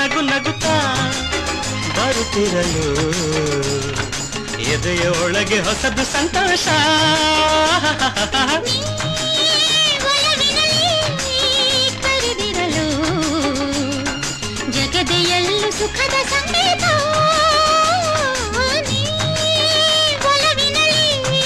ನಗು ನಗುತ್ತಾ ಬರುತ್ತಿರಲು ಎದೆಯ ಒಳಗೆ ಹೊಸದು ಸಂತೋಷ ಕರೆದಿರಲು ಜಗದೆಯಲ್ಲೂ ಸುಖದ ಸಂಗೀತ ನೀ ಒಲವಿನಲಿ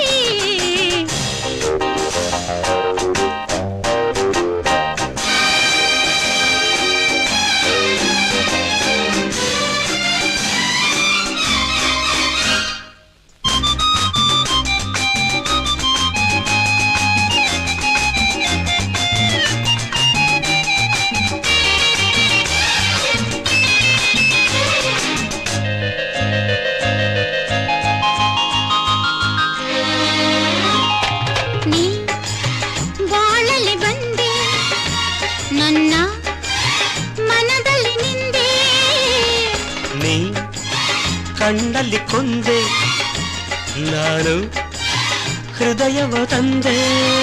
ನೀ ಬಾಳಲಿ ಬಂದೆ ನನ್ನ ಮನದಲ್ಲಿ ನಿಂದೆ ನೀ ಕಣ್ಣಲ್ಲಿ ಕೊಂದೆ ನಾನು ಹೃದಯವ ತಂದೆ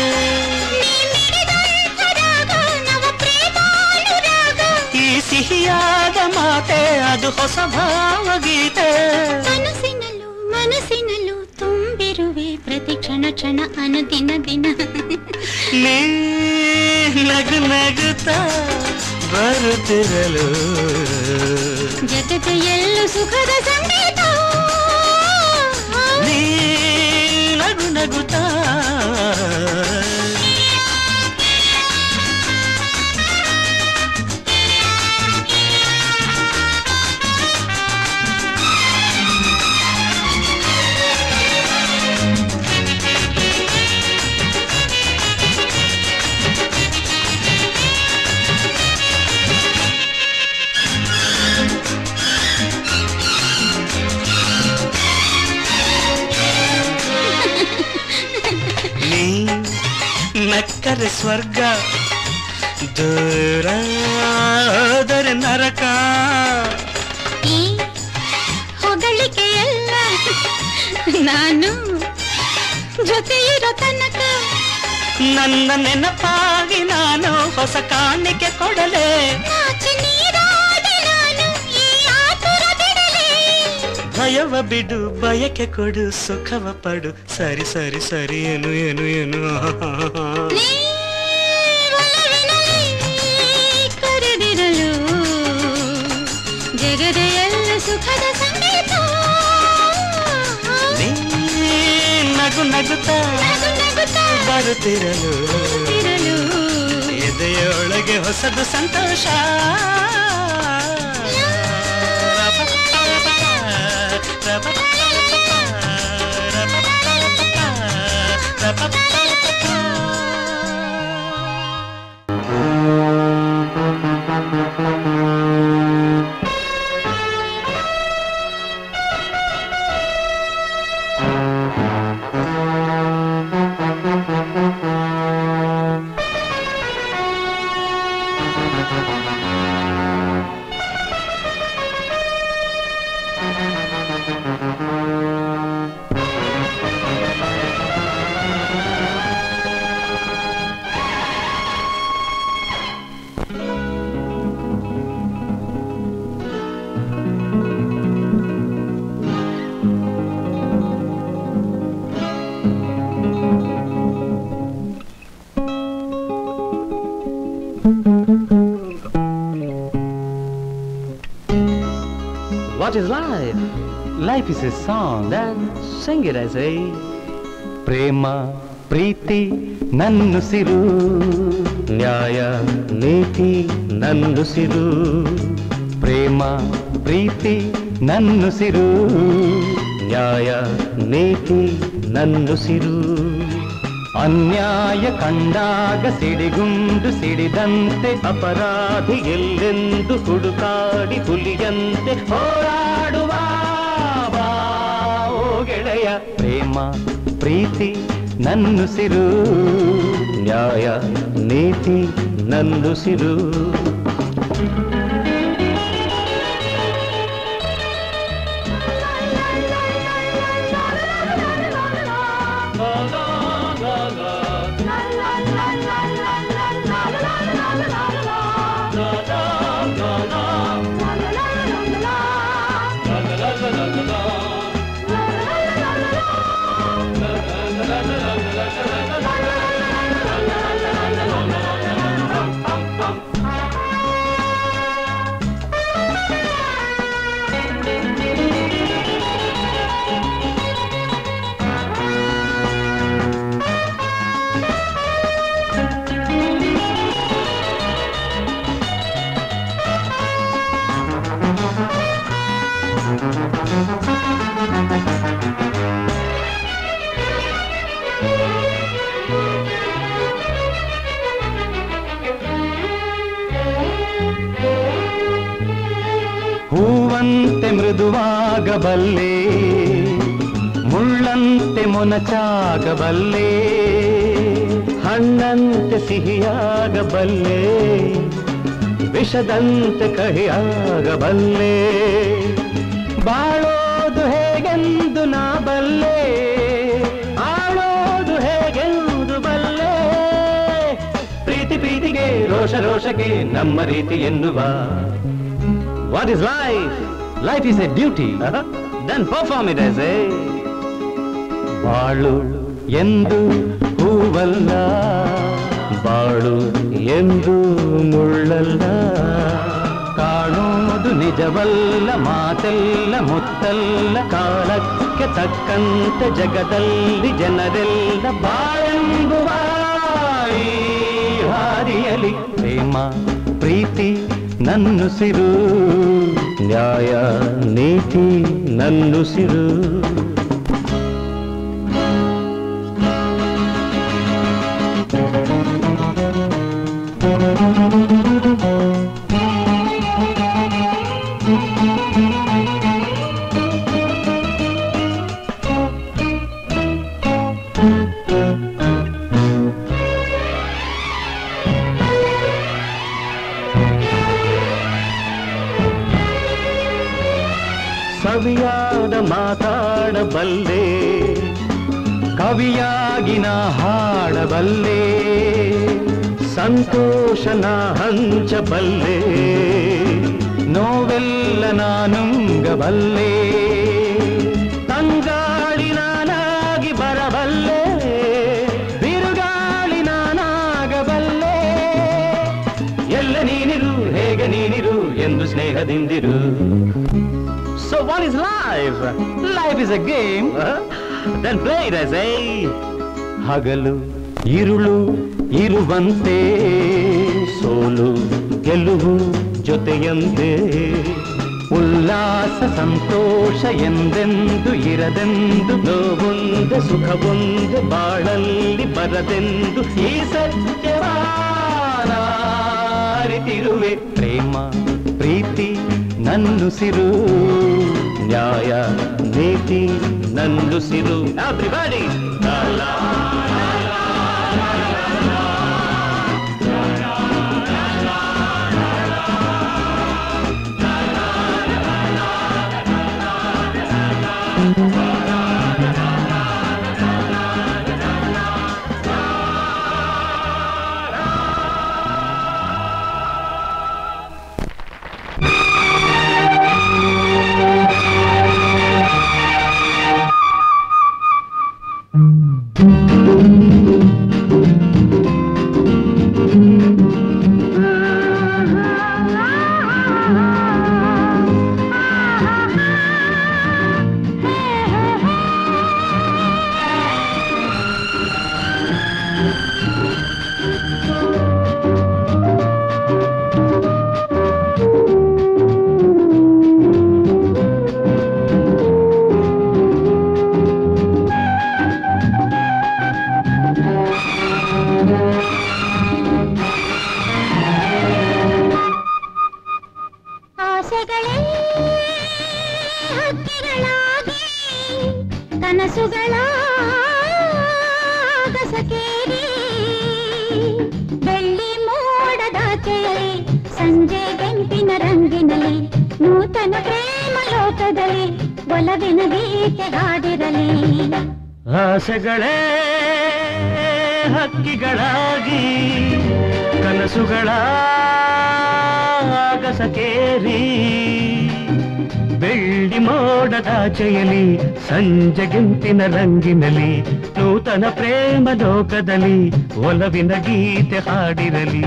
ರಾಗ ನವ ಪ್ರೇಮಾನುರಾಗ ಈ ಸಿಹಿಯಾದ ಮಾತೆ ಅದು ಹೊಸ ಭಾವಗೀತೆ ಮನಸ್ಸಿನಲ್ಲೂ ಮನಸ್ಸಿನಲ್ಲೂ ತುಂಬಿರುವೆ ಪ್ರತಿ ಕ್ಷಣ ಕ್ಷಣ ಅನುದಿನ ದಿನ ನೀ ನಗು ನಗುತ್ತಾ ಬರುತ್ತಿರಲು ಜಗದೆಯಲ್ಲೂ ಸುಖದ ಸಂಗೀತ ನೀ ನಗು ನಗುತ್ತಾ ನೀ ನಕ್ಕರೆ ಸ್ವರ್ಗ ದೂರ ಹೋದರೆ ನರಕ ಈ ಹೊಗಳಿಕೆಯಲ್ಲ ನಾನು ಜೊತೆ ಇರೋ ತನಕ ನನ್ನ ನೆನಪಾಗಿ ನಾನು ಹೊಸ ಕಾಣಿಕೆ ಕೊಡಲೇ ನಾಚಿ ನೀರಾಡಿ ನಾನು ಈ ಆತುರ ಬಿಡಲೇ ಭಯವ ಬಿಡು ಬಯಕೆ ಕೊಡು ಸುಖವ ಪಡು ಸರಿ ಸರಿ ಸರಿ ಏನು ಏನು ಏನು ನೀ ಒಲವಿನಲ್ಲಿ ಕರೆದಿರಲು ಜಗದೆಯಲ್ಲ ಸುಖದ ಸಂಗೀತ ನೀ ನಗು ನಗುತ್ತಾ ನಗು ನಗುತ್ತಾ ಬರುತ್ತಿರಲು ಇರಲು ಎದೆಯೊಳಗೆ ಹೊಸದು ಸಂತೋಷ What is life? Life is a song. Then sing it, I say. ಪ್ರೇಮ ಪ್ರೀತಿ ನನ್ನುಸಿರು ನ್ಯಾಯ ನೀತಿ ನನ್ನುಸಿರು ಪ್ರೇಮ ಪ್ರೀತಿ ನನ್ನುಸಿರು ನ್ಯಾಯ ನೀತಿ ನನ್ನುಸಿರು ಅನ್ಯಾಯ ಕಂಡಾಗ ಸಿಡಿಗುಂಡು ಸಿಡಿದಂತೆ ಅಪರಾಧಿ ಎಲ್ಲೆಂದು ಹುಡುಕಾಡಿ ಹುಲಿಯಂತೆ ಹೋರಾಡುವ ಬಾ, ಓ ಗೆಳೆಯ ಪ್ರೇಮ ಪ್ರೀತಿ ನನ್ನುಸಿರು ನ್ಯಾಯ ನೀತಿ ನನ್ನುಸಿರು ಹೂವಂತೆ ಮೃದುವಾಗಬಲ್ಲೆ ಮುಳ್ಳಂತೆ ಮೊನಚಾಗಬಲ್ಲೆ ಹಣ್ಣಂತೆ ಸಿಹಿಯಾಗಬಲ್ಲೆ ವಿಷದಂತೆ ಕಹಿಯಾಗಬಲ್ಲೆ ಬಾಳೋದು ಹೇಗೆಂದು ನಾ ಬಲ್ಲೆ ಆಳೋದು ಹೇಗೆಂದು ಬಲ್ಲೆ ಪ್ರೀತಿ ಪ್ರೀತಿಗೆ ರೋಷ ರೋಷಕ್ಕೆ ನಮ್ಮ ರೀತಿ ಎನ್ನುವ what is life life is a duty then perform it as a ಬಾಳು ಎಂದು ಹೂವಲ್ಲ ಬಾಳು ಎಂದು ಮುಳ್ಳಲ್ಲ ಕಾಣುವುದು ನಿಜವಲ್ಲ ಮಾತೆಲ್ಲ ಮುತ್ತಲ್ಲ ಕಾಲಕ್ಕೆ ತಕ್ಕಂತೆ ಜಗದಲ್ಲಿ ಜನರೆಲ್ಲ ಬಾಳೆಂಬುವ ಈ ಹಾದಿಯಲಿ ಪ್ರೇಮ ಪ್ರೀತಿ ನನ್ನುಸಿರು ನ್ಯಾಯ ನೀತಿ ನನ್ನುಸಿರು ಸವಿಯಾದ ಮಾತಾಡಬಲ್ಲೆ ಕವಿಯಾಗಿ ನಾ ಹಾಡಬಲ್ಲೆ ಸಂತೋಷನ ಹಂಚಬಲ್ಲೆ ನೋವೆಲ್ಲ ನಾನುಂಗಬಲ್ಲೆ ತಂಗಾಳಿ ನಾನಾಗಿ ಬರಬಲ್ಲೆ ಬಿರುಗಾಳಿ ನಾನಾಗಬಲ್ಲೆ ಎಲ್ಲ ನೀನಿರು ಹೇಗೆ ನೀನಿರು ಎಂದು ಸ್ನೇಹದಿಂದಿರು So what is life? Life is a game. Huh? Then play it as a ಹಗಲು ಇರುಳು ಇರುವಂತೆ ಸೋಲು ಗೆಲುವು ಜೊತೆಯಂತೆ ಉಲ್ಲಾಸ ಸಂತೋಷ ಎಂದೆಂದು ಇರದೆಂದು ನೋವೊಂದೆ ಸುಖವೊಂದೆ ಬಾಳಲ್ಲಿ ಬರದೆಂದು ಈ ಸತ್ಯವಾರಿತಿರುವೆ ಪ್ರೇಮ ಪ್ರೀತಿ ನನ್ನುಸಿರು ನ್ಯಾಯ ನೀತಿ ನನ್ನುಸಿರು Everybody! La, la. ಆಸೆಗಳೇ ಹಕ್ಕಿಗಳಾಗಿ ಕನಸುಗಳ ಗಸಕೇರಿ ಬೆಳ್ಳಿ ಮೋಡದಾಚೆಯಲ್ಲಿ ಸಂಜೆ ಬೆಂಕಿನ ರಂಗಿನಲ್ಲಿ ನೂತನ ಪ್ರೇಮ ಲೋಕದಲ್ಲಿ ಒಲವಿನ ಗೀತೆ ಹಾಡಿರಲಿ ಆಸೆಗಳೇ ಹಕ್ಕಿಗಳಾಗಿ ಕನಸುಗಳ ಆಗಸಕೇರಿ ಬೆಳ್ಳಿ ಮೋಡದಾಚೆಯಲಿ ಸಂಜೆಗೆಂಪಿನ ರಂಗಿನಲಿ ನೂತನ ಪ್ರೇಮ ಲೋಕದಲ್ಲಿ ಒಲವಿನ ಗೀತೆ ಹಾಡಿರಲಿ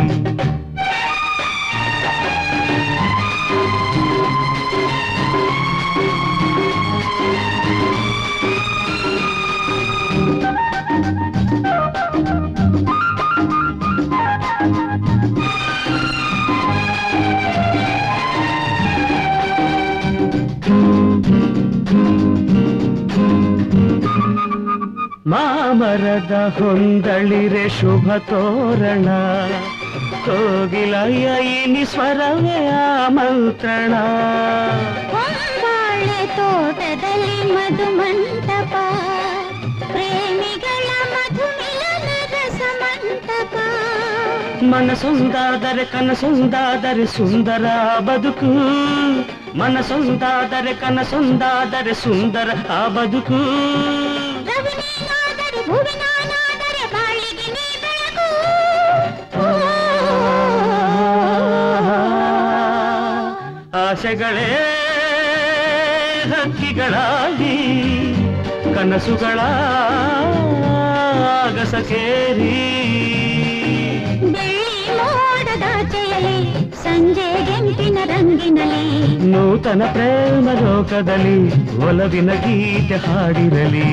ಮಾಮರದ ಹೊಂದಳಿರೆ ಶುಭ ತೋರಣ ಕೋಗಿಲಯ್ಯ ಇನಿ ಸ್ವರವೇ ಆಮಂತ್ರಣ ಹೊಂಬಾಳೆ ತೋಟದಲ್ಲಿ ಮಧು ಮಂಟಪ ಪ್ರೇಮಿಗಳ ಮಧು ಮಿಲನ ರಸ ಮಂಟಪ ಮನಸೊಂದಾದರೆ ಕನಸೊಂದಾದರೆ ಸುಂದರ ಬದುಕು ಮನಸೊಂದಾದರೆ ಕನಸೊಂದಾದರೆ ಸುಂದರ ಆ ಬದುಕು ರವಿನೀನಾದರೆ ಭುವಿನಾನಾದರೆ ಬಾಳಿಗೆ ನೀ ಬೆಳಕು ಆಸೆಗಳೇ ಹಕ್ಕಿಗಳಾಗಿ ಕನಸುಗಳ ಆಗಸಕೇರಿ ಬೆಳ್ಳಿ ಮೋಡದಾಚೆಯಲ್ಲಿ ಸಂಜೆ ಗೆಂಪಿನ ರಂಗಿನಲ್ಲಿ ನೂತನ ಪ್ರೇಮ ಲೋಕದಲ್ಲಿ ಒಲವಿನ ಗೀತೆ ಹಾಡಿರಲಿ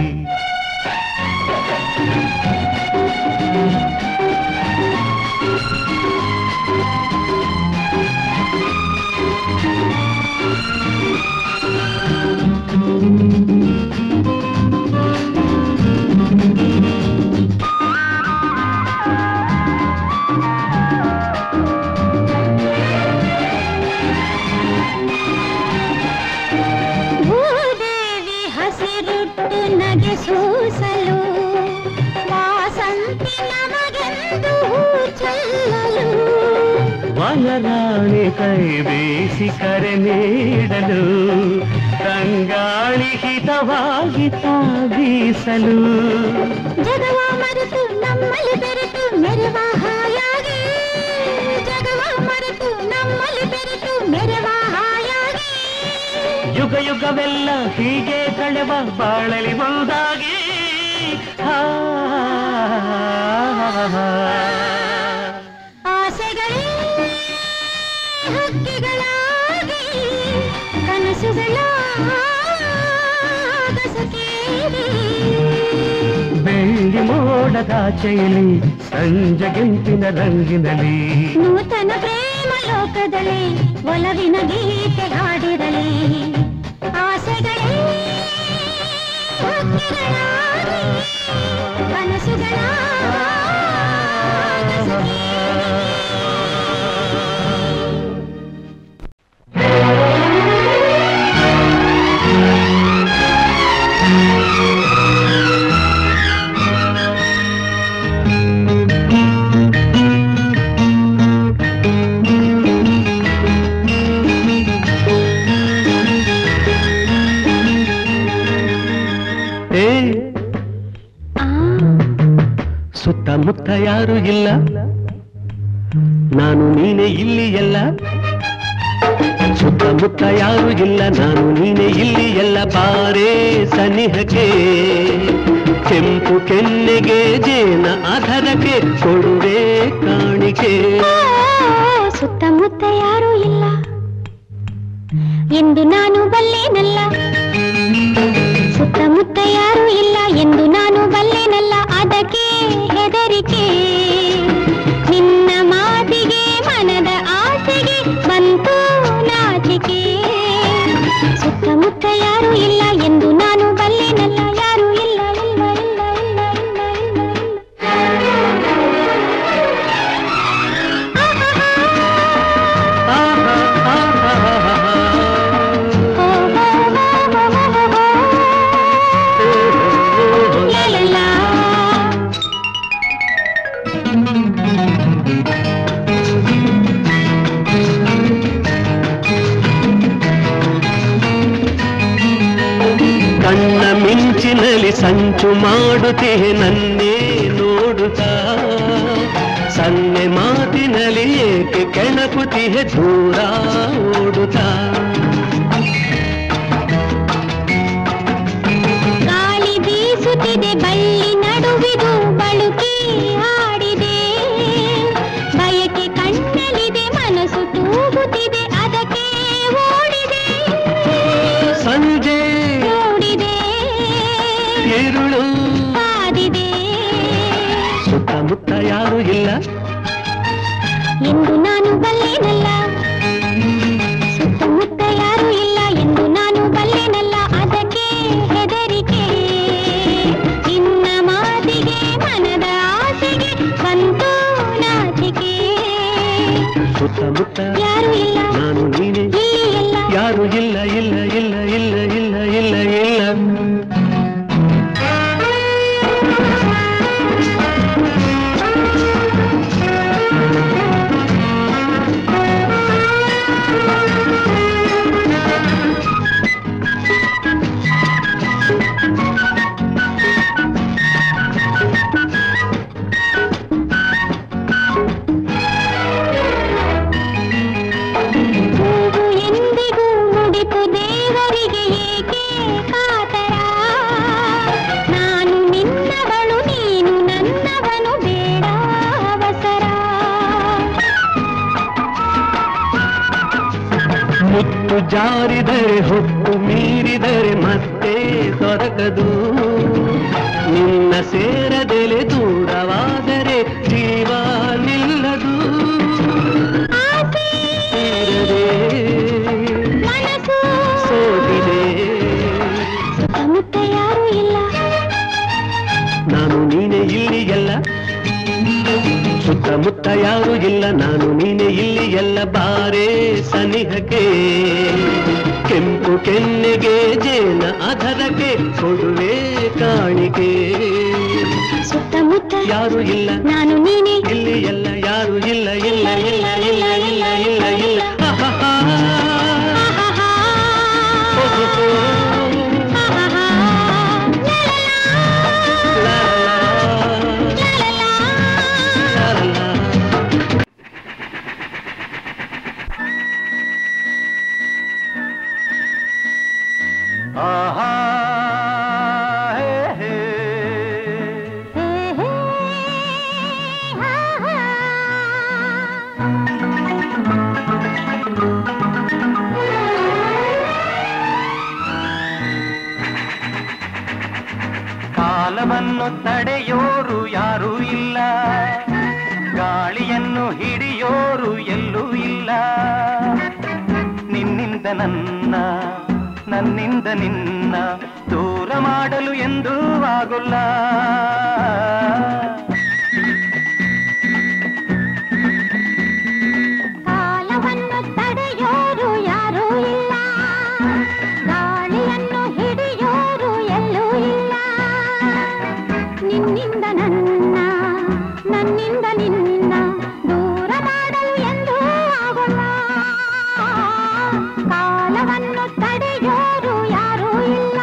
ಭೂದೇವಿ ಹಸಿರುಟ್ಟು ನಗೆ ಸೂಸಲು ವಾಸಂತಿ ನಮಗೆಂದು ಹೂ ಚೆಲ್ಲಲು ವನರಾಣಿ ಕೈ ಬೀಸಿ ಕರೆ ನೀಡಲು ತಂಗಾಳಿ ಹಿತವಾಗಿ ತಾಗೀಸಲು ಜಗವ ಮರೆತು ನಮ್ಮಲ್ಲಿ ಬೆರೆತು ಮೆರವ ಹಾಯಾಗಿ ಜಗವ ಮರೆತು ನಮ್ಮಲ್ಲಿ ಬೆರೆತು ಮೆರವ ಹಾಯಾಗಿ ಯುಗ ಯುಗವೆಲ್ಲ ಹೀಗೆ ಕಳೆವ ಬಾಳಲಿ ಒಂದಾಗಿ ಹಾ ಆಸೆಗಳೇ ಹಕ್ಕಿಗಳಾಗಿ ಕನಸುಗಳ ಆಗಸಕೇರಿ ಬೆಳ್ಳಿ ಮೋಡದಾಚೆಯಲ್ಲಿ ಸಂಜೆಗೆಂಪಿನ ರಂಗಿನಲ್ಲಿ ನೂತನ ಪ್ರೇಮ ಲೋಕದಲ್ಲಿ ಒಲವಿನ ಗೀತೆ ಹಾಡಿರಲಿ ಆಸೆಗಳೇ ಹಕ್ಕಿಗಳಾಗಿ ಕನಸುಗಳ ಏ ಆ, ಸುತ್ತಮುತ್ತ ಯಾರು ಇಲ್ಲ ನಾನು ನೀನೆ ಇಲ್ಲಿ ಎಲ್ಲ ಸುತ್ತಮುತ್ತ ಯಾರು ಇಲ್ಲ ನಾನು ನೀನೆ ಇಲ್ಲಿ ಎಲ್ಲ ಬಾರೇ ಸನಿಹಕ್ಕೆ ಕೆಂಪು ಕೆನ್ನೆಗೆ ಜೇನ ಆಧಾರಕ್ಕೆ ಕೊಡುವೆ ಕಾಣಿಕೆ ಓ, ಸುತ್ತಮುತ್ತ ಯಾರೂ ಇಲ್ಲ ಎಂದು ನಾನು ಬಲ್ಲೇನಲ್ಲ ಸುತ್ತಮುತ್ತ ಯಾರೂ ಇಲ್ಲ ಎಂದು ನಾನು ಬಲ್ಲೇನಲ್ಲ ಅದಕ್ಕೆ ಹೆದರಿಕೆ ನಿನ್ನ ಮಾತಿಗೆ ಮನದ ಆಸೆಗೆ ಬಂತು ನಾಚಿಕೆ ಸುತ್ತಮುತ್ತ ಯಾರೂ ಇಲ್ಲ ಎಂದು ನಾನು ಬಲ್ಲೇನಲ್ಲ ಯಾರೂ ಇಲ್ಲ ಇಲ್ಲ ಇಲ್ಲ ಇಲ್ಲ ಇಲ್ಲ ಇಲ್ಲ ಆಹಾ, ಆಹಾ, ಆಹಾ. La la la. ಕಣ್ಣ ಮಿಂಚಿನಲ್ಲಿ ಸಂಚು ಮಾಡುತ್ತೆ ನನ್ನೇ ನೋಡುತ್ತಾ ಸನ್ನೆ ಮಾತಿ ಮನಸ್ಸಿನಲ್ಲಿ ಏಕೆ ಕೆಣಕುತಿಹೆ ದೂರ ಓಡುತ್ತಾ ಗಾಳಿ ಬೀಸುತ್ತಿದೆ ಬಳ್ಳಿ ನಡುವಿದು ಬಳುಕಿ ಹಾಡಿದೆ ಬಯಕೆ ಕಣ್ಣಲ್ಲಿದೆ ಮನಸ್ಸು ತೂಗುತ್ತಿದೆ ಅದಕ್ಕೆ ಓಡಿದೆ ಸಂಜೆ ನೋಡಿದೆ ഇരുಳು ಕಾದಿದೆ ಸುತ್ತಮುತ್ತ ಯಾರು ಇಲ್ಲ ಎಂದು ನಾನು ಬಲ್ಲೆನಲ್ಲ ಸುತ್ತಮುತ್ತ ಯಾರು ಇಲ್ಲ ಎಂದು ನಾನು ಬಲ್ಲೆನಲ್ಲ ಅದಕ್ಕೆ ಹೆದರಿಕೆ ನಿನ್ನ ಮಾತಿಗೆ ಮನದ ಆಸೆಗೆ ಬಂತು ನಾಚಿಕೆ ಸುತ್ತಮುತ್ತ ಯಾರು ಇಲ್ಲ ನಾನು ನೀನೆ ಇಲ್ಲಿ ಎಲ್ಲ ಯಾರು ಇಲ್ಲ ಇಲ್ಲ ಇಲ್ಲ ಇಲ್ಲ ಇಲ್ಲ ಇಲ್ಲ ಇಲ್ಲ ಹೂವು ಎಂದಿಗೂ ಮುಡಿಪು ದೇವರಿಗೆ ಏಕೆ ಕಾತರ ನಾನು ನಿನ್ನವಳು ನೀನು ನನ್ನವನು ಬೇಡ ಅವಸರ ಮುತ್ತು ಜಾರಿದರೆ ಹೊತ್ತು ಮೀರಿದರೆ ಮತ್ತೆ ದೊರಕದು ನಿನ್ನ ಸೇರದೆಲೆ ದೂರವಾದರೆ ಜೀವ ನಿಲ್ಲದು ಆಸೆ ಇರದೆ ಮನಸ್ಸು ಸೋತಿದೆ ಸುತ್ತಮುತ್ತ ಯಾರೂ ಇಲ್ಲ ನಾನು ನೀನೆ ಇಲ್ಲಿ ಎಲ್ಲ ಸುತ್ತಮುತ್ತ ಯಾರು ಇಲ್ಲ ನಾನು ನೀನೆ ಇಲ್ಲಿ ಎಲ್ಲ ಬಾರೆ ಸನಿಹಕ್ಕೆ ಕೆಂಪು ಕೆನ್ನೆಗೆ ಜೇನ ಅಧರಕ್ಕೆ ಕೊಡುವೆ ಕಾಣಿಕೆ ಸುತ್ತಮುತ್ತ ಯಾರು ಇಲ್ಲ ನಾನು ನೀನೇ ಇಲ್ಲಿ ಎಲ್ಲ ಯಾರು ಇಲ್ಲ ಇಲ್ಲ ಇಲ್ಲ ಇಲ್ಲ ಇಲ್ಲ ಇಲ್ಲ ಇಲ್ಲ ಆಹಾಹಾ. ಆಹಾಹಾ. ಓಹೋಹೋ. ಆಹಾಹಾ. ಲಾ ಲಾ ಲಾ. ಲಾ ಲಾ. ಲಾ ಲಾ. ಆಹಾ ಹೇ ಹೇ. ಹೇ ಹೇ. ಆಹಾ. ಕಾಲವನ್ನು ತಡೆಯೋರು ಯಾರೂ ಇಲ್ಲ ಗಾಳಿಯನ್ನು ಹಿಡಿಯೋರು ಎಲ್ಲೂ ಇಲ್ಲ ನಿನ್ನಿಂದ ನನ್ನ ನನ್ನಿಂದ ನಿನ್ನ ದೂರ ಮಾಡಲು ಎಂದೂ ಆಗುಲ್ಲ ಕಾಲವನ್ನು ತಡೆಯೋರು ಯಾರೂ ಇಲ್ಲ ಗಾಳಿಯನ್ನು ಹಿಡಿಯೋರು ಎಲ್ಲೂ ಇಲ್ಲ ನಿನ್ನಿಂದ ನನ್ನ ನನ್ನಿಂದ ನಿನ್ನ ದೂರ ಮಾಡಲು ಎಂದೂ ಆಗೋಲ್ಲ ಕಾಲವನ್ನು ತಡೆಯೋರು ಯಾರೂ ಇಲ್ಲ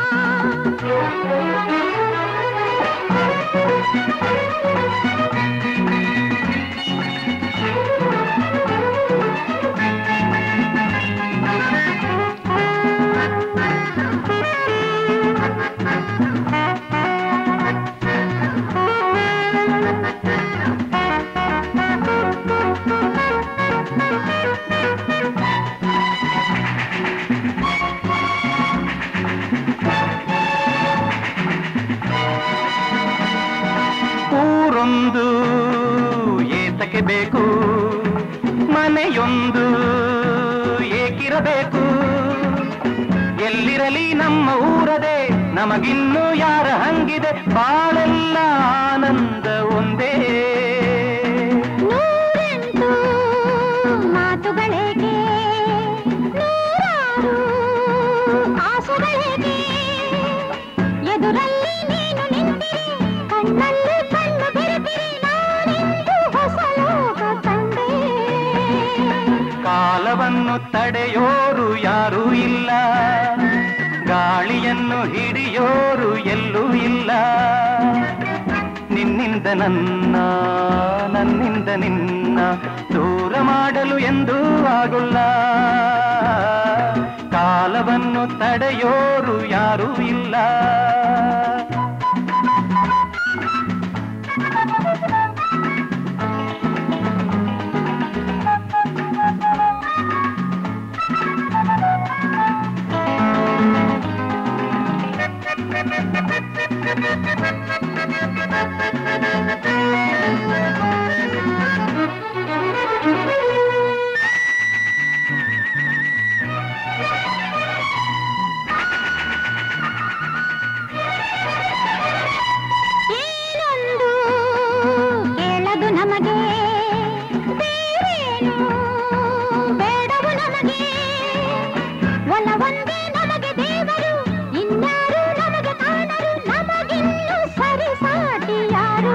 ಊರೊಂದು ಏತಕ್ಕೆ ಬೇಕು ಮನೆಯೊಂದು ಏಕಿರಬೇಕು ಎಲ್ಲಿರಲಿ ನಮ್ಮ ಊರದೆ ನಮಗಿನ್ನು ಯಾರ ಹಂಗಿದೆ ಬಾಳೆಲ್ಲ ಆನಂದ ಒಂದೇ ನೂರೆಂಟು ಮಾತುಗಳೇಗೆ ನೂರಾರು ಆಸೆಗಳೇಗೆ ಎದುರಲ್ಲಿ ನೀನು ನಿಂತಿರಿ ಕಣ್ಣಲ್ಲಿ ಕಣ್ಣು ಬೆರೆತಿರಿ ನಾನಿಂದು ಹೊಸ ಲೋಕ ಕಂಡೆ ಕಾಲವನ್ನು ತಡೆಯೋರು ಯಾರೂ ಇಲ್ಲ ಗಾಳಿಯನ್ನು ಹಿಡಿಯೋರು ಎಲ್ಲೂ ಇಲ್ಲ ನಿನ್ನ ನಿನ್ನಿಂದ ನನ್ನ ನನ್ನಿಂದ ನಿನ್ನ ದೂರ ಮಾಡಲು ಎಂದೂ ಆಗುಲ್ಲ ಕಾಲವನ್ನು ತಡೆಯೋರು ಯಾರೂ ಇಲ್ಲ ಏನೊಂದು ಕೇಳದು ನಮಗೆ ಬೇರೇನು ಬೇಡವು ನಮಗೆ ಒಲ ಒಂದೇ ನಮಗೆ ದೇವರು ಇನ್ಯಾರು ನಮಗೆ ಕಾಣರು ನಮಗಿನ್ನು ಸರಿ ಸಾಟಿ ಯಾರು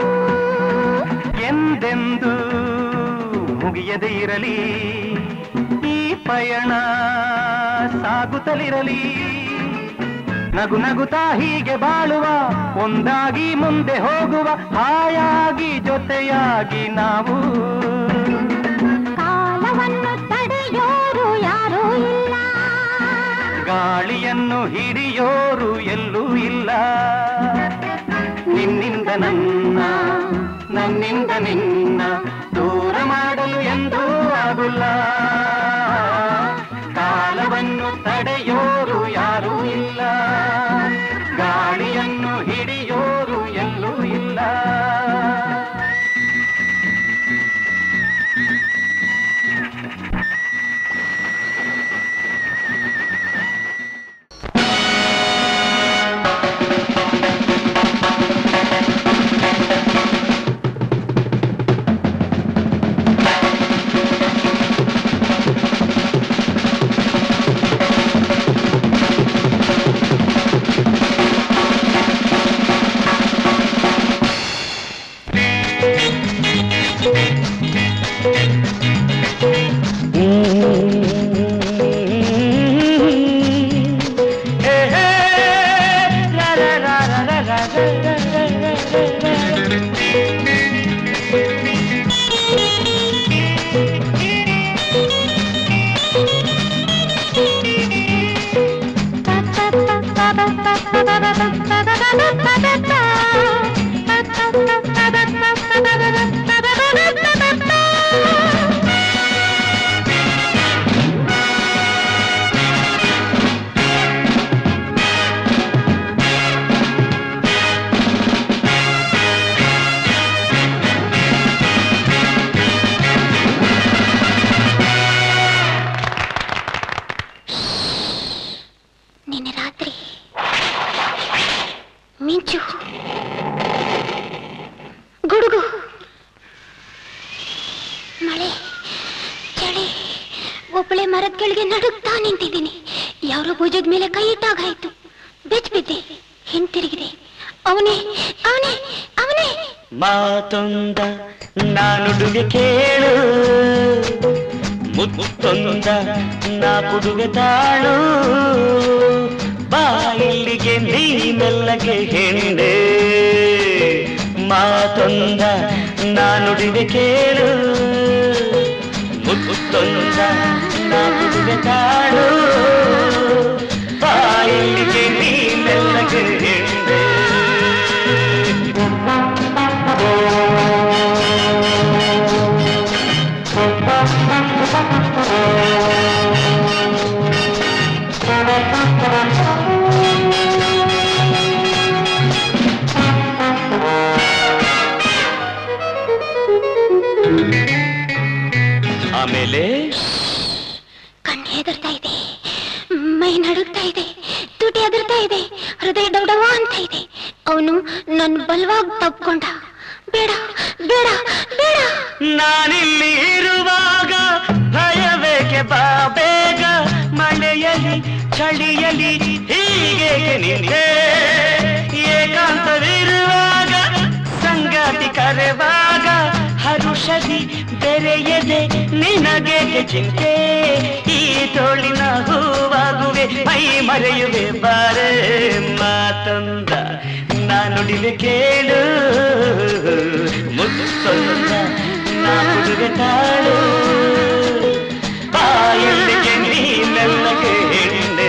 ಎಂದೆಂದು ಮುಗಿಯದೇ ಇರಲಿ ಈ ಪಯಣ ಸಾಗುತ್ತಲಿರಲಿ ನಗು ನಗುತ್ತಾ ಹೀಗೆ ಬಾಳುವ ಒಂದಾಗಿ ಮುಂದೆ ಹೋಗುವ ಹಾಯಾಗಿ ಜೊತೆಯಾಗಿ ನಾವು ಕಾಲವನ್ನು ತಡೆಯೋರು ಯಾರೂ ಇಲ್ಲ ಗಾಳಿಯನ್ನು ಹಿಡಿಯೋರು ಎಲ್ಲೂ ಇಲ್ಲ ನಿನ್ನಿಂದ ನನ್ನ ನನ್ನಿಂದ ನಿನ್ನ ದೂರ ಮಾಡಲು ಎಂದೂ ಆಗುಲ್ಲ ಕಾಲವನ್ನು ತಡೆಯೋರು ಯಾರೂ ಇಲ್ಲ ಗಾಳಿಯನ್ನು ಹಿಡಿಯೋರು ಎಲ್ಲೂ ಇಲ್ಲ ನಿನ್ನೆ ರಾತ್ರಿ ಮಿಂಚು ಗುಡುಗು ಮಳೆ ಚಳಿ ಒಬ್ಬಳೆ ಮರದ ಕೆಳಗೆ ನಡುಗ್ತಾ ನಿಂತಿದ್ದೀನಿ ಯಾರೋ ಭುಜದ ಮೇಲೆ ಕೈ ಇಟ್ಟಾಗಾಯ್ತು ಬೆಚ್ಚ ಬಿದ್ದೆ ಹಿಂತಿರುಗಿದೆ ಅವನೇ ಅವನೇ ಅವನೇ ಮಾತೊಂದ ನಾನುಡುಗೆ ಕೇಳು ಮುತ್ತೊಂದ ನಾ ಕುಡುಗೆ ತಾಳು ಬಾ ಇಲ್ಲಿಗೆ ನೀ ಮೆಲ್ಲಗೆ ಹೆಣ್ಣೆ ಮಾತೊಂದ ನಾನುಡಿಗೆ ಕೇಳು ಮುತ್ತೊಂದ ನಾ ಕುಡುಗೆ ತಾಳು ಬಾ ಇಲ್ಲಿಗೆ ನೀ ಮೆಲ್ಲಗೆ ಹೆಣ್ಣೆ ಆಮೇಲೆ ಕಣ್ಣು ಹೆದರ್ತಾ ಇದೆ ಮೈ ನಡುಗ್ತಾ ಇದೆ ತುಟಿ ಎದರ್ತಾ ಇದೆ ಹೃದಯ ಡೌಡವ ಅಂತ ಇದೆ ಅವನು ನನ್ನ ಬಲವಾಗಿ ತಪ್ಕೊಂಡ ಬೇಡ ಬೇಡ ಬೇಡ ನಾನಿಲ್ಲಿ ಇರುವಾಗ ಭಯವೇಕೆ ಬಾ ಬೇಗ ಮಳೆಯಲಿ ಚಳಿಯಲಿ ಹೀಗೆ ನಿಂತೆ ಏಕಾಂತವಿರುವಾಗ ಸಂಗಾತಿ ಕರೆವಾಗ ಹರುಷದಿ ಬೆರೆಯದೆ ನಿನಗೆ ಚಿಂತೆ ಈ ತೋಳಿನ ಹೂವಾಗುವೆ ಮೈ ಮರೆಯುವೆ ಬಾರೆ ಮಾತೊಂದ ನಾನು ನುಡಿವೆ ಕೇಳು ಮುತ್ತೊಂದ ನಾ ಕುಡುವೆ ತಾಳು ಬಾಯಲ್ಲಿಗೆ ನೀನೆಲ್ಲಗೆ ಹೆಣ್ಣು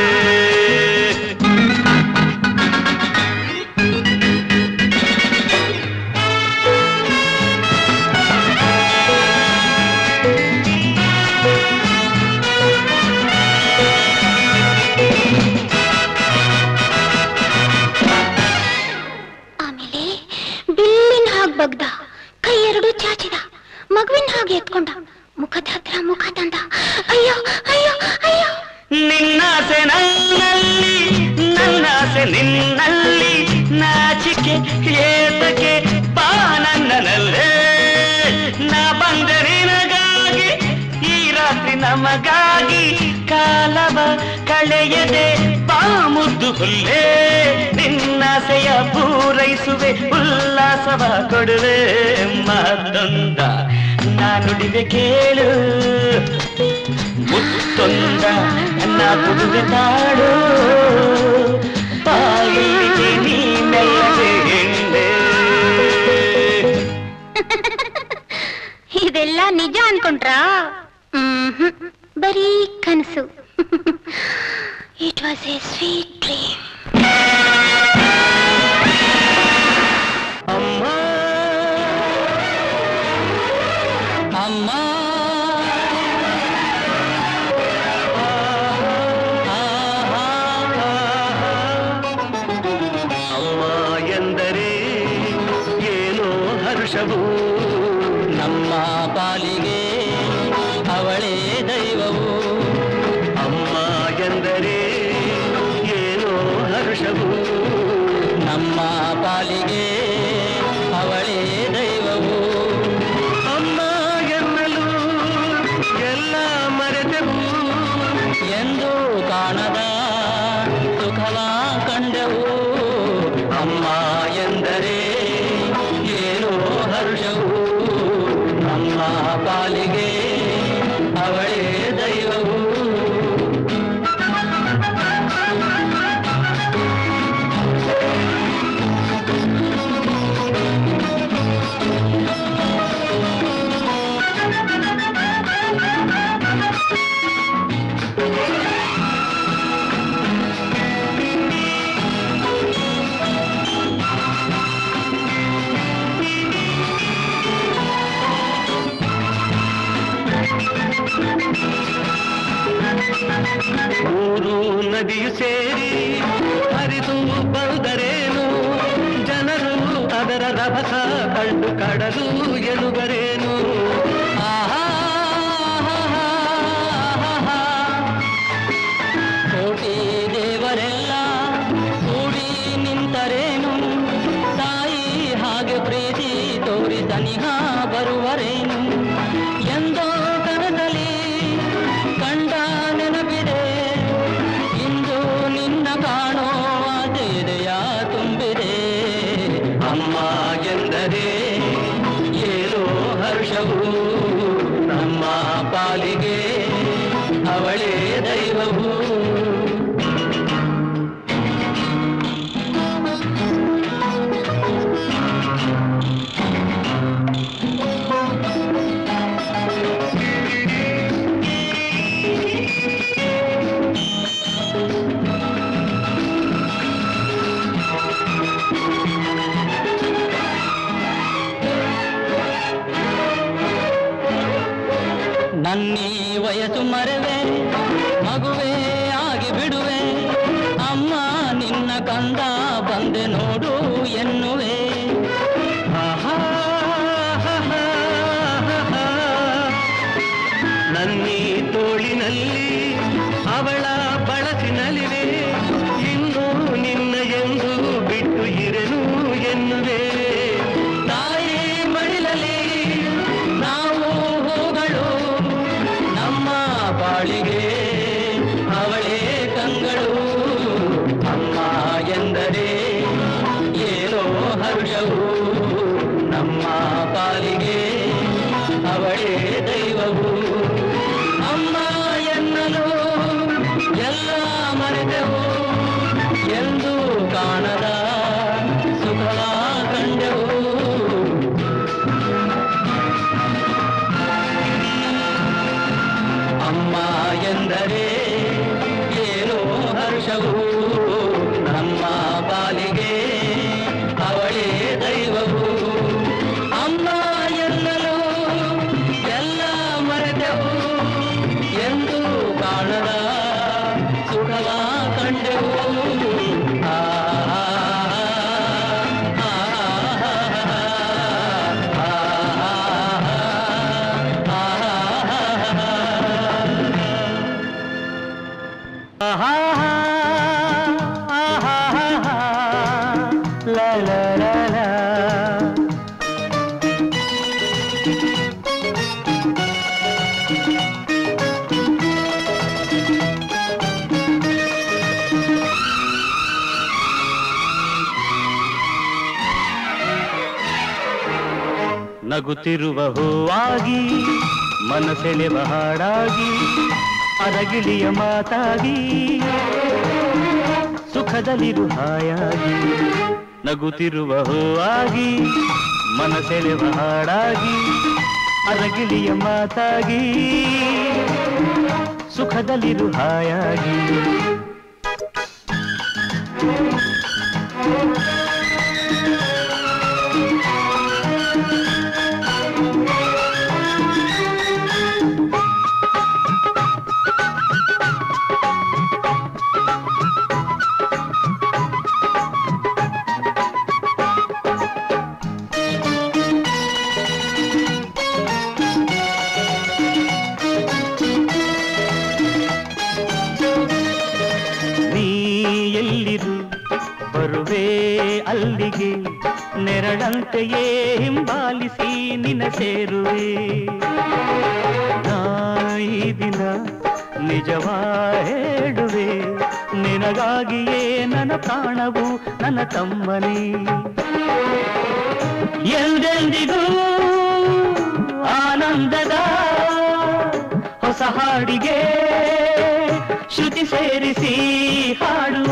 ಆಮೇಲೆ ಬಿಲ್ಲಿನ ಹಾಗೆ ಬಗ್ದ ಕೈ ಎರಡು ಚಾಚಿದ ಮಗುವಿನ ಹಾಗೆ ಎತ್ಕೊಂಡ ಮುಖದ ಹತ್ರ ಮುಖ ತಂದ ಅಯ್ಯೋ ಅಯ್ಯೋ ಅಯ್ಯೋ ನಿನ್ನಾಸೆ ನನ್ನಲ್ಲಿ ನನ್ನಾಸೆ ನಿನ್ನಲ್ಲಿ ನಾಚಿಕೆ ಏತಕ್ಕೆ ಬಾ ನನ್ನನಲ್ಲೇ ನಾ ಬಂದ ನಿನಗಾಗಿ ಈ ರಾತ್ರಿ ನಮಗಾಗಿ ಕಾಲವ ಕಳೆಯದೆ ಬಾ ಮುದ್ದು ಹುಲ್ಲೇ ನಿನ್ನಾಸೆಯ ಪೂರೈಸುವೆ ಉಲ್ಲಾಸವ ಕೊಡುವೆ ಮಾತೊಂದ ನಾನುಡಿವೆ ಕೇಳು ಮುತ್ತೊಂದ ನನ್ನ ಕುದುರೆ ತಾಳು ಬಾಯಿಗೆ ನೀನೆಲ್ಲದೆ ಹೆಣ್ಣೆ ಇದೆಲ್ಲ ನಿಜ ಅನ್ಕೊಂಡ್ರಾ ಮ್ಹೂ. ಬರೀ ಕನಸು it was a sweet dream ಅಮ್ಮ ಅಮ್ಮ ಅಮ್ಮ ಎಂದರೆ ಏನೋ ಹರ್ಷವು ನಮ್ಮ ಪಾಲಿಗೆ ಅವಳೇ ದೈವವು ಅಮ್ಮ ಎಂದರೆ ಏನೋ ಹರ್ಷವು ನಮ್ಮ ಪಾಲಿಗೆ ಅವಳೇ ದೈವವು ಅಮ್ಮ ಎನ್ನಲು ಎಲ್ಲ ಮರೆತೆವು ಎಂದು ಕಾಣದ ಸುಖವ ಕಂಡೆವು ಅಮ್ಮ ಎಂದರೆ ಏನೋ ಹರ್ಷವು ನಮ್ಮ ಪಾಲಿಗೆ ಅವಳೇ ದೈವವು ಊರು ನದಿಯು ಸೇರಿ ಹರಿದು ಬಂದರೇನು ಜನರು ಅದರ ರಭಸ ಕಂಡು ಕಡಲು ಎನ್ನುವರೇನು ಆಹಾ ಕೋಟಿ ದೇವರೆಲ್ಲ ಕೂಡಿ ನಿಂತರೇನು ತಾಯಿ ಹಾಗೆ ಪ್ರೀತಿ ತೋರಿ ಸನಿಹ ಬರುವರೇನು ಎಂದೋ ಕನಸಲಿ ಕಂಡ ನೆನಪಿದೆ ಇಂದು ನಿನ್ನ ಕಾಣೋ ಆಸೆದೆಯ ತುಂಬಿದೆ ಅಮ್ಮ ಎಂದರೆ ಏನೋ ಹರ್ಷವು ನಮ್ಮ ಪಾಲಿಗೆ ಅವಳೇ ದೈವವು ನನ್ನೀ ವಯಸ್ಸು ಮರವೆ ಮಗುವೆ ಪ್ರಾಣವು ನಮ್ಮ ಪಾಲಿಗೆ ಅವಳೇ ದೈವವು ಅಮ್ಮ ಎನ್ನಲು ಎಲ್ಲ ಮರೆತೆವು ಎಂದು ಕಾಣದ ಸುಖವ ಕಂಡೆವು ಆ, ಆ, ಆ, ಆ, ಆ, ಆಹಾ ಆಹಾ ಲಾ ಲಾ ಲಾ ಲಾ ನಗುತ್ತಿರುವ ಹೂವಾಗಿ ಮನಸೆಳೆವ ಹಾಡಾಗಿ ಅರಗಿಳಿಯ ಮಾತಾಗಿ ಸುಖದಲ್ಲಿರು ಹಾಯಾಗಿ ನಗುತ್ತಿರುವ ಹೂವಾಗಿ ಮನಸೆಳೆವ ಹಾಡಾಗಿ ಅರಗಿಳಿಯ ಮಾತಾಗಿ ಸುಖದಲ್ಲಿರು ಹಾಯಾಗಿ ನೀ ಎಲ್ಲಿರು ಬರುವೆ ಅಲ್ಲಿಗೆ ನೆರಳಂತೆಯೇ ಹಿಂಬಾಲಿಸಿ ನಿನ ಸೇರುವೆ ನಾ ಈ ದಿನ ನಿಜವಾ ಹೇಳುವೆ ನಿನಗಾಗಿಯೇ ನನ್ನ ಪ್ರಾಣವು ನನ್ನ ತಮ್ಮನೇ ಎಂದೆಂದಿಗೂ ಆನಂದದ ಹೊಸ ಹಾಡಿಗೆ ಶ್ರುತಿ ಸೇರಿಸಿ ಹಾಡುವ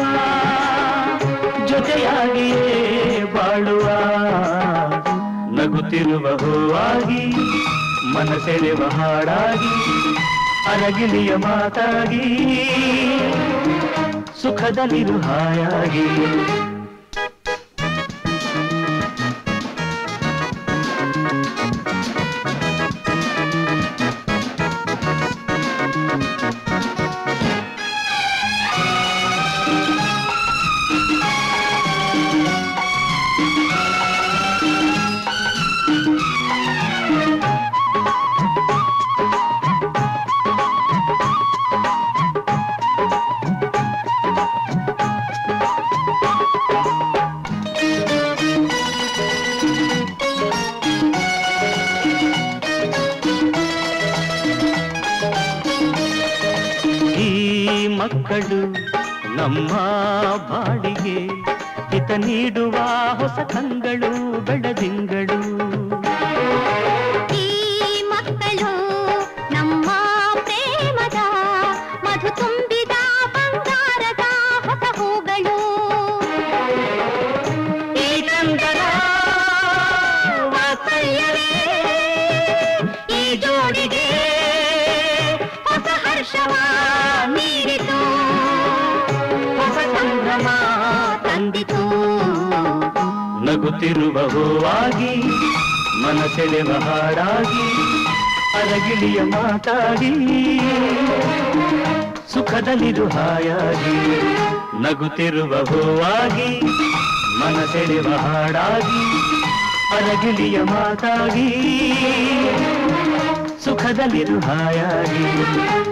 ಜೊತೆಯಾಗಿಯೇ ಬಾಳುವ ನಗುತ್ತಿರುವ ಹೂವಾಗಿ ಮನಸೆಳೆವ ಹಾಡಾಗಿ ಅರಗಿಲಿಯ ಮಾತಾಗಿ ಸುಖದಲ್ಲಿರು ಹಾಯಾಗಿ ಈ ಮಕ್ಕಳು ನಮ್ಮ ಬಾಡಿಗೆ ಹಿತ ನೀಡುವ ಹೊಸ ಕಂಗಳು ಬೆಳದಿಂಗಳು ಈ ಮಕ್ಕಳು ನಮ್ಮ ಪ್ರೇಮದ ಮಧು ತುಂಬಿದ ಬಂಗಾರದ ಹೊಸ ಹೂಗಳು ಈ ಕಂದರ ವಾತ್ಸಲ್ಯವೇ ಈ ಜೋಡಿಗೆ ಹೊಸ ಹರ್ಷವ ನೀಡಿತು ಹೊಸ ಸಂಭ್ರಮ ತಂದಿತು ನಗುತ್ತಿರುವ ಹೂವಾಗಿ ಮನಸೆಳೆವ ಹಾಡಾಗಿ ಅರಗಿಳಿಯ ಮಾತಾಡಿ ಸುಖದಲ್ಲಿರು ಹಾಯಾಗಿ ನಗುತ್ತಿರುವ ಹೂವಾಗಿ ಮನಸೆಳೆವ ಹಾಡಾಗಿ ಅರಗಿಳಿಯ ಮಾತಾಗಿ ಸುಖದಲ್ಲಿರು ಹಾಯಾಗಿ